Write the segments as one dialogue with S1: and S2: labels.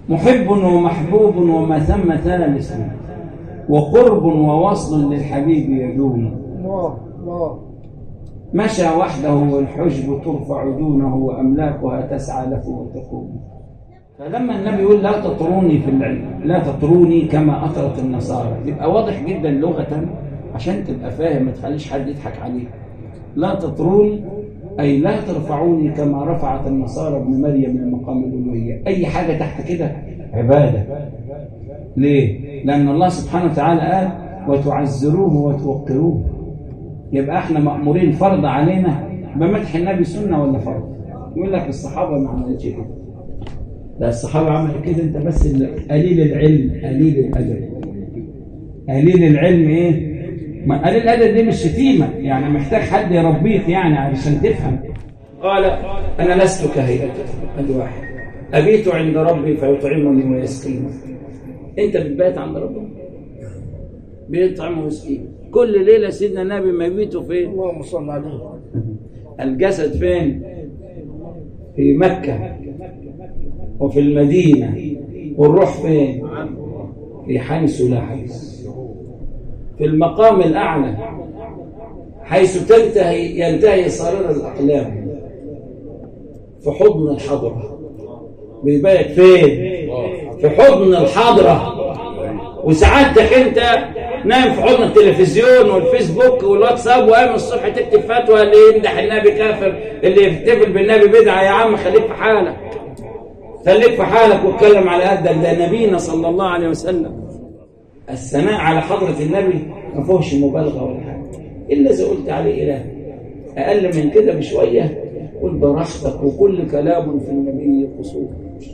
S1: محب ومحبوب وما ثم ثالث وقرب ووصل للحبيب يدوم
S2: الله الله
S1: مشى وحده والحجب ترفع دونه وأملاكها تسعى له وتقوم فلما النبي يقول لا تطروني في العلم لا تطروني كما أطرت النصارى يبقى واضح جدا لغة عشان تبقى فاهم ما تخليش حد يضحك عليك لا تطروني أي لا ترفعوني كما رفعت النصارى ابن مريم من مقام الألوهية أي حاجة تحت كده عبادة ليه؟ لأن الله سبحانه وتعالى قال وتعزروه وتوقروه يبقى احنا مأمورين فرض علينا بمدح النبي سنة ولا فرض يقول لك الصحابة ما عملتش كده لا الصحابة عملوا كده انت بس اللي قليل العلم قليل الأدب قليل العلم ايه ما قليل الأدب دي مش شتيمة يعني محتاج حد يربيك يعني علشان تفهم قال أنا لست كهيئتك ادي واحد أبيت عند ربي فيطعمني ويسقيني أنت بتبات عند ربنا بيطعم ويسقيني كل ليلة سيدنا النبي ما يبيتوا فين
S2: اللهم صل عليه
S1: الجسد فين في مكة وفي المدينة والروح فين في حيث لا حيث في المقام الأعلى حيث تنتهي ينتهي صرير الأقلام في حضن الحضرة بيبات فين في حضن الحضرة وسعادتك انت نايم في حضن التلفزيون والفيسبوك والواتساب وقام الصبح تكتب فتوى اللي يمدح النبي كافر اللي يحتفل بالنبي بدعه يا عم خليك في حالك خليك في حالك واتكلم على قدك ده نبينا صلى الله عليه وسلم الثناء على حضرة النبي ما فيهوش مبالغه ولا حاجه الا اذا قلت عليه اله اقل من كده بشويه قل براحتك وكل كلام في النبي قصور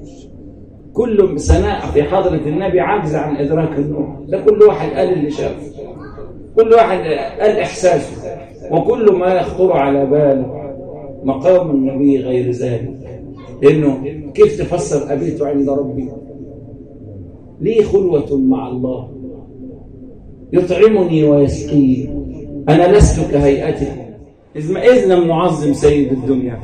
S1: كل ثناء في حضرة النبي عجز عن إدراك النور ده كل واحد قال اللي شافه كل واحد قال إحساسه وكل ما يخطر على باله مقام النبي غير ذلك لأنه كيف تفسر أبيت عند ربي لي خلوة مع الله يطعمني ويسقيني أنا لست كهيئته إذ لم نعظم سيد الدنيا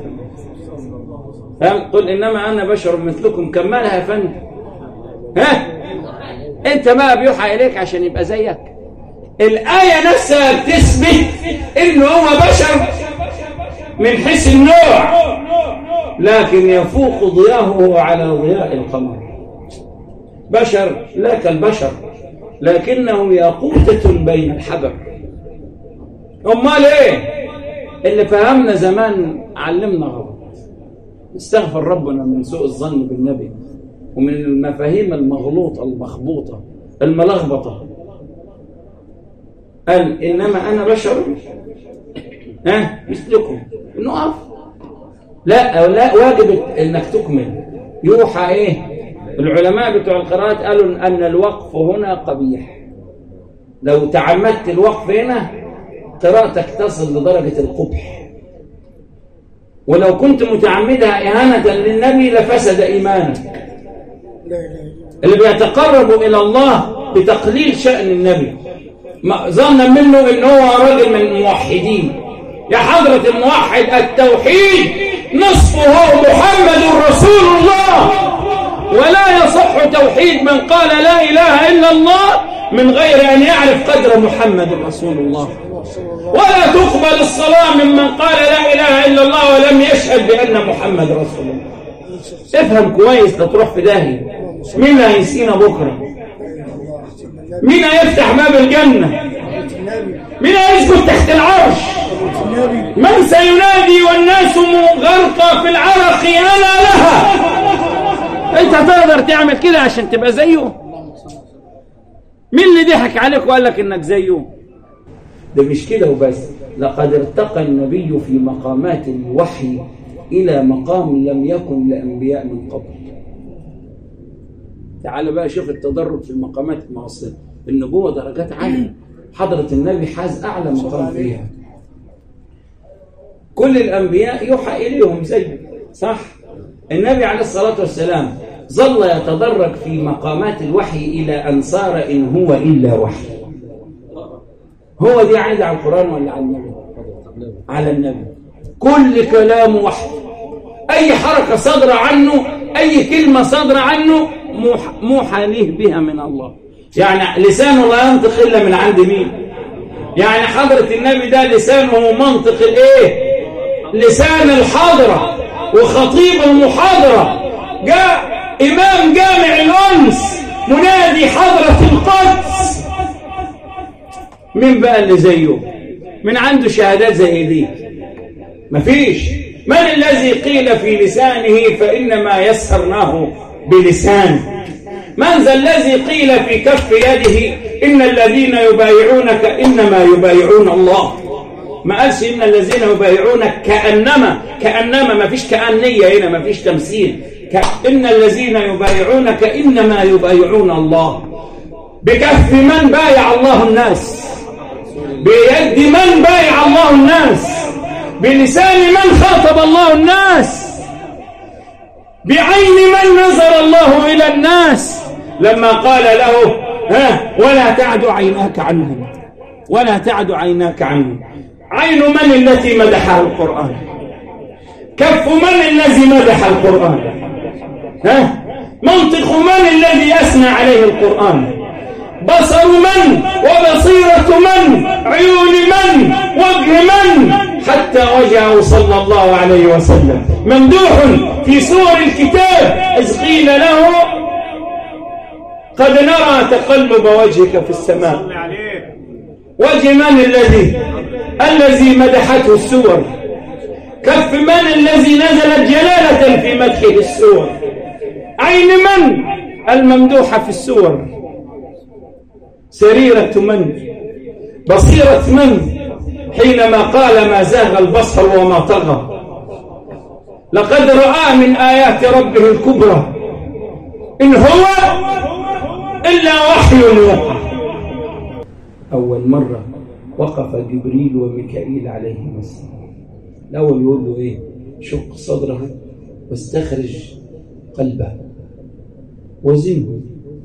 S1: فهم قل إنما أنا بشر مثلكم كملها يا فندم ها أنت بقى بيوحى إليك عشان يبقى زيك الآية نفسها بتثبت إنه هو بشر من حيث النوع لكن يفوق ضياءه على ضياء القمر بشر لا كالبشر لكنه ياقوتة بين الحجر أمال إيه اللي فهمنا زمان علمنا غلط استغفر ربنا من سوء الظن بالنبي ومن المفاهيم المغلوطة المخبوطة الملخبطة قال إنما أنا بشر ها مثلكم نقف لا لا واجب انك تكمل يوحى ايه العلماء بتوع القراءات قالوا ان الوقف هنا قبيح لو تعمدت الوقف هنا قراءتك تصل لدرجة القبح ولو كنت متعمدها إهانة للنبي لفسد إيمانك
S2: لا اله الا
S1: اللي بيتقرب إلى الله بتقليل شأن النبي ما- ظنا منه إن هو راجل من الموحدين يا حضرة الموحد التوحيد نصفه محمد رسول الله ولا يصح توحيد من قال لا إله إلا الله من غير أن يعرف قدر محمد رسول الله ولا تقبل الصلاة ممن قال لا إله إلا الله ولم يشهد بأن محمد رسول الله افهم كويس لا تروح في داهية مين هيسينا بكرة مين هيفتح باب الجنة
S2: النبي
S1: مين هيسكت تحت العرش
S2: النبي
S1: من سينادي والناس غرقى في العرق أنا لها انت تقدر تعمل كده عشان تبقى زيه مين اللي ضحك عليك وقال لك انك زيه ده مش كده وبس لقد ارتقى النبي في مقامات الوحي إلى مقام لم يكن لأنبياء من قبل تعال بقى شوف التدرج في المقامات المعاصرة النبوة درجات عالية حضرة النبي حاز أعلى مقام فيها كل الأنبياء يوحى إليهم زيه صح النبي عليه الصلاة والسلام ظل يتدرج في مقامات الوحي إلى أن صار إن هو إلا وحي هو دي عايزة على القرآن ولا على النبي على النبي كل كلام وحي أي حركة صادرة عنه أي كلمة صادرة عنه موح- موحى له بها من الله يعني لسانه لا ينطق إلا من عند مين يعني حضرة النبي ده لسانه منطق الايه لسان الحاضرة وخطيب المحاضرة جاء إمام جامع الأنس منادي حضرة القدس مين بقى اللي زيه من عنده شهادات زي دي مفيش من الذي قيل في لسانه فإنما يسرناه بلسان من ذا الذي قيل في كف يده إن الذين يبايعونك إنما يبايعون الله ما قالش إن الذين يبايعونك كأنما كأنما ما فيش كأنية هنا ما فيش تمثيل ك- إن الذين يبايعونك إنما يبايعون الله بكف من بايع الله الناس بيد من بايع الله الناس بلسان من خاطب الله الناس بعين من نظر الله إلى الناس لما قال له ها ولا تعد عيناك عنهم ولا تعد عيناك عنهم عين من التي مدحها القرآن كف من الذي مدح القرآن ها منطق من الذي أثنى عليه القرآن بصر من وبصيرة من عيون من وجه من حتى وجهه صلى الله عليه وسلم ممدوح في سور الكتاب إذ قيل له قد نرى تقلب وجهك في السماء وجه من الذي الذي مدحته السور كف من الذي نزلت جلالة في مدحه السور عين من الممدوحة في السور سريرة من بصيرة من حينما قال ما زاغ البصر وما طغى لقد رأى من آيات ربه الكبرى إن هو إلا وحي يوحى أول مرة وقف جبريل وميكائيل عليهما السلام الأول يقول له إيه شق صدره واستخرج قلبه وزنه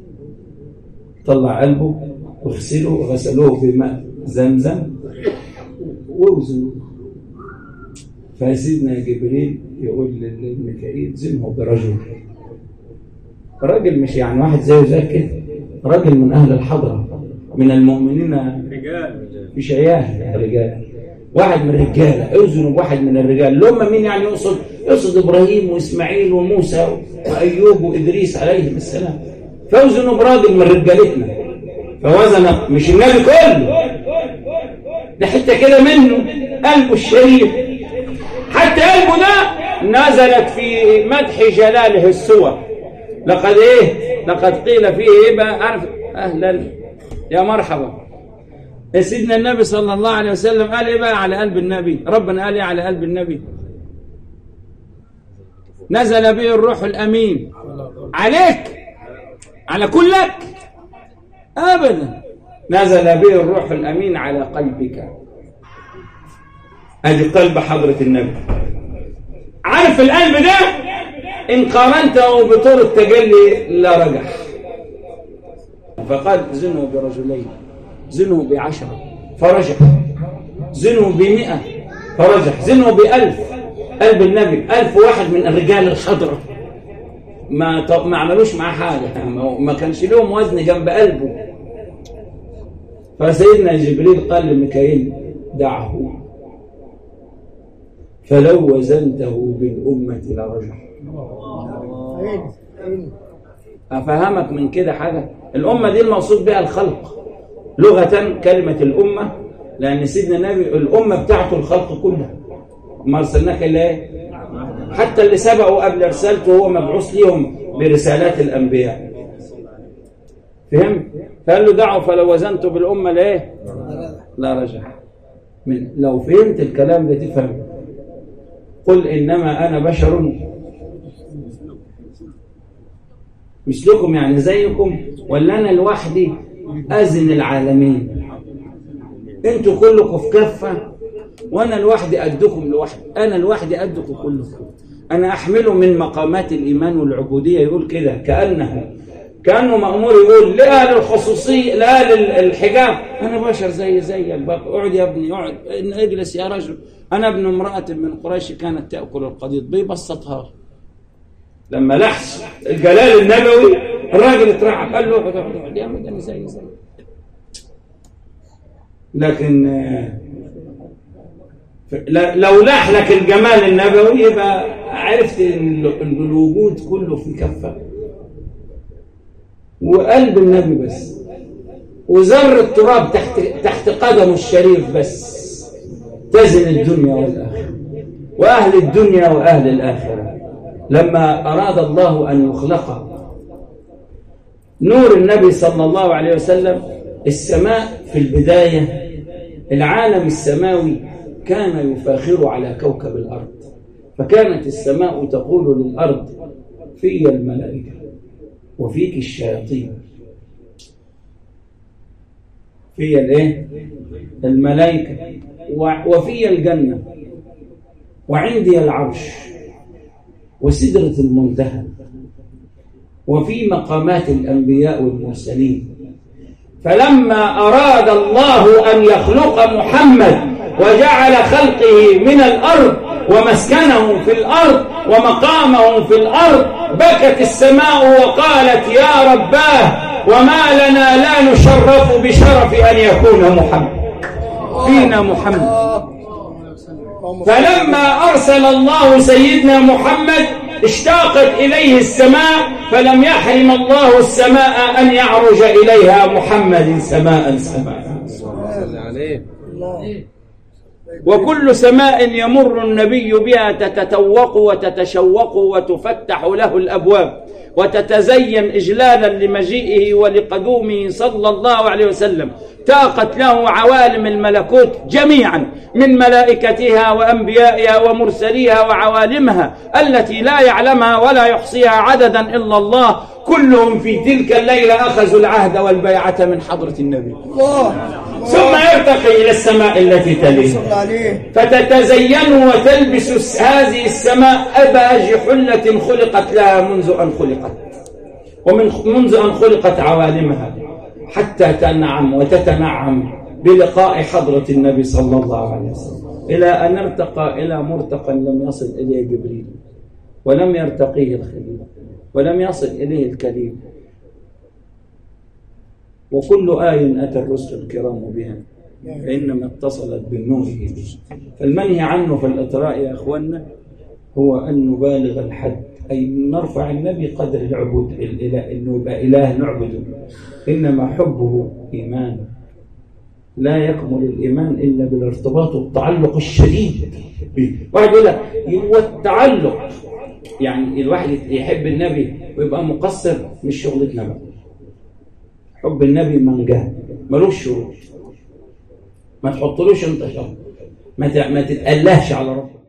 S1: طلع قلبه واغسله وغسلوه بماء زمزم ووزنوه فسيدنا جبريل يقول للميكائيل زنه برجل راجل مش يعني واحد زيه زي كده راجل من اهل الحضره من المؤمنين
S3: رجال
S1: مش عيال رجال واحد من الرجاله اوزنوا بواحد من الرجال اللي هم مين يعني يقصد يقصد ابراهيم واسماعيل وموسى وايوب وادريس عليهم السلام فوزنوا براجل من رجالتنا فوزن مش النبي كله ده حته كده منه قلبه الشريف حتى قلبه ده نزلت في مدح جلاله السور لقد ايه لقد قيل فيه ايه بقى عارف اهلا يا مرحبا يا سيدنا النبي صلى الله عليه وسلم قال ايه بقى على قلب النبي ربنا قال ايه على قلب النبي نزل به الروح الامين عليك على كلك ابدا نزل به الروح الامين على قلبك ادي قلب حضره النبي عارف القلب ده ان قارنته بطور التجلي لا رجح فقال زنوا برجلين زنوا بعشرة فرجح زنوا بمئة فرجح زنوا بألف قلب النبي ألف واحد من الرجال الحضرة ما ط- ما عملوش معاه حاجة ما ما كانش لهم وزن جنب قلبه فسيدنا جبريل قال لميكائيل دعه فلو وزنته بالأمة لرجح
S2: عين عين
S1: أفهمك من كده حاجة الأمة دي المقصود بها الخلق لغة كلمة الأمة لأن سيدنا النبي الأمة بتاعته الخلق كلها ما أرسلناك إلا إيه؟ حتى اللي سبقوا قبل رسالته هو مبعوث ليهم برسالات الأنبياء فهم؟ فقال له دعوا فلو وزنته بالأمة لإيه؟ لا رجح من لو فهمت الكلام ده تفهم قل إنما أنا بشر مثلكم يعني زيكم ولا أنا لوحدي أزن العالمين انتوا كلكم في كفة وأنا لوحدي قدكم لوحدي أنا لوحدي قدكم كلكم أنا أحمله من مقامات الإيمان والعبودية يقول كده كأنه كأنه مأمور يقول لأهل الخصوصية لأهل الحجاب أنا بشر زي زيك بقى اقعد يا ابني اقعد اجلس يا رجل أنا ابن امرأة من قريش كانت تأكل القديد بيبسطها لما لحس الجلال النبوي الراجل اترعب قال له اقعد اقعد اقعد يا عم ده أنا زي زي لكن آه، ل- لو لاح لك الجمال النبوي يبقى عرفت ان ال- إن الوجود كله في كفه وقلب النبي بس وزر التراب تحت تحت قدمه الشريف بس تزن الدنيا والاخره واهل الدنيا واهل الاخره لما اراد الله ان يخلق نور النبي صلى الله عليه وسلم السماء في البدايه العالم السماوي كان يفاخر على كوكب الارض فكانت السماء تقول للارض في الملائكه وفيك الشياطين في الايه الملائكه و- وفي الجنه وعندي العرش وسدره المنتهى وفي مقامات الانبياء والمرسلين فلما اراد الله ان يخلق محمد وجعل خلقه من الارض ومسكنه في الارض ومقامه في الارض بكت السماء وقالت يا رباه وما لنا لا نشرف بشرف ان يكون محمد فينا محمد فلما أرسل الله سيدنا محمد اشتاقت إليه السماء فلم يحرم الله السماء أن يعرج إليها محمد سماء سماء
S3: صلى عليه
S1: وكل سماء يمر النبي بها تتتوق وتتشوق وتفتح له الابواب وتتزين اجلالا لمجيئه ولقدومه صلى الله عليه وسلم تاقت له عوالم الملكوت جميعا من ملائكتها وانبيائها ومرسليها وعوالمها التي لا يعلمها ولا يحصيها عددا الا الله كلهم في تلك الليله اخذوا العهد والبيعه من حضره النبي
S2: الله
S1: ثم يرتقي الى السماء التي تليه
S2: صلى عليه
S1: فتتزين وتلبس هذه السماء أباج حلة خلقت لها منذ أن خلقت ومن منذ أن خلقت عوالمها حتى تنعم وتتنعم بلقاء حضرة النبي صلى الله عليه وسلم إلى أن ارتقى إلى مرتقى لم يصل إليه جبريل ولم يرتقيه الخليل ولم يصل إليه الكليم وكل آية أتى الرسل الكرام بها فإنما اتصلت بالنور به فالمنهي عنه في الإطراء يا أخوانا هو أن نبالغ الحد أي نرفع النبي قدر العبود الإله إنه يبقى إله نعبده إنما حبه إيمان لا يكمل الإيمان إلا بالارتباط والتعلق الشديد به واحد يقول لك هو التعلق يعني الواحد يحب النبي ويبقى مقصر مش شغلتنا بقى حب النبي منجاه ملوش شروط ما تحطلوش انت شرط ما ت- ما تتألهش على ربك